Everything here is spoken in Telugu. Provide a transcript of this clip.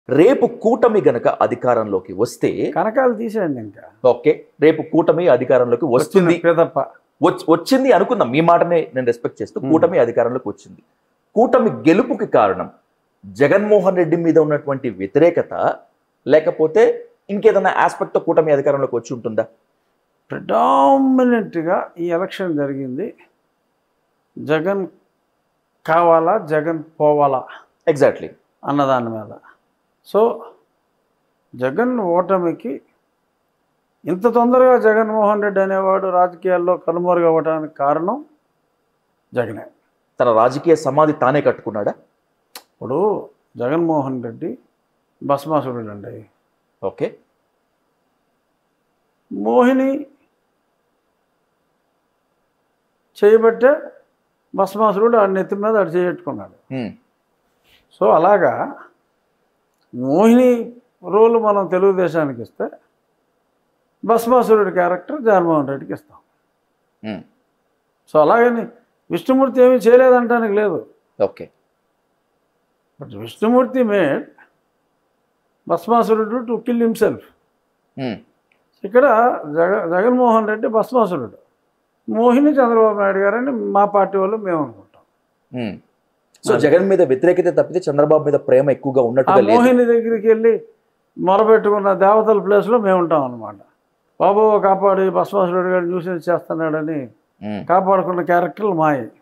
రేపు కూటమి గనక అధికారంలోకి వస్తే కనకాలు తీసేయండి ఇంకా ఓకే రేపు కూటమి అధికారంలోకి వస్తుంది వచ్చిన పెదప్ప వచ్- వచ్చింది అనుకుందాం మీ మాటనే నేను రెస్పెక్ట్ చేస్తూ Hmm. కూటమి అధికారంలోకి వచ్చింది కూటమి గెలుపుకి కారణం జగన్మోహన్ రెడ్డి మీద ఉన్నటువంటి వ్యతిరేకత లేకపోతే ఇంకేదైనా ఆస్పెక్ట్ తో కూటమి అధికారంలోకి వచ్చి ఉంటుందా ప్రిడామినెంట్గా ఈ ఎలక్షన్ జరిగింది జగన్ కావాలా జగన్ పోవాలా ఎగ్జాక్ట్లీ అన్నదాని మీద సో జగన్ ఓటమికి ఇంత తొందరగా జగన్మోహన్ రెడ్డి అనేవాడు రాజకీయాల్లో కనుమరుగవ్వడానికి కారణం జగనే తన రాజకీయ సమాధి తానే కట్టుకున్నాడా ఇప్పుడు జగన్మోహన్ రెడ్డి భస్మాసురుడు అండి ఓకే మోహిని చేయబట్టే భస్మాసురుడు ఆ నెత్తి మీద అటు చేయట్టుకున్నాడు Hmm. సో అలాగా మోహిని రోల్ మనం తెలుగుదేశానికి ఇస్తే భస్మాసురుడి క్యారెక్టర్ జగన్మోహన్ రెడ్డికి ఇస్తాం Hmm. సో అలాగని విష్ణుమూర్తి ఏమీ చేయలేదంటానికి లేదు okay but Vishnumurthy made Bhasmasurudu to kill himself Hmm. ఇక్కడ జగ జగన్మోహన్ రెడ్డి భస్మాసురుడు మోహిని చంద్రబాబు నాయుడు గారని మా పార్టీ వాళ్ళు మేము అనుకుంటాం Hmm. సో జగన్ మీద వ్యతిరేకత తప్పితే చంద్రబాబు మీద ప్రేమ ఎక్కువగా ఆ ఉన్నట్టుగా లేదు మోహిని దగ్గరికి వెళ్ళి మొరబెట్టుకున్న దేవతల ప్లేస్లో మేము ఉంటాం అనమాట బాబు కాపాడి భస్మాసురుడు గారు న్యూసెన్స్ చేస్తున్నాడని Hmm. కాపాడుకున్న క్యారెక్టర్లు మాయి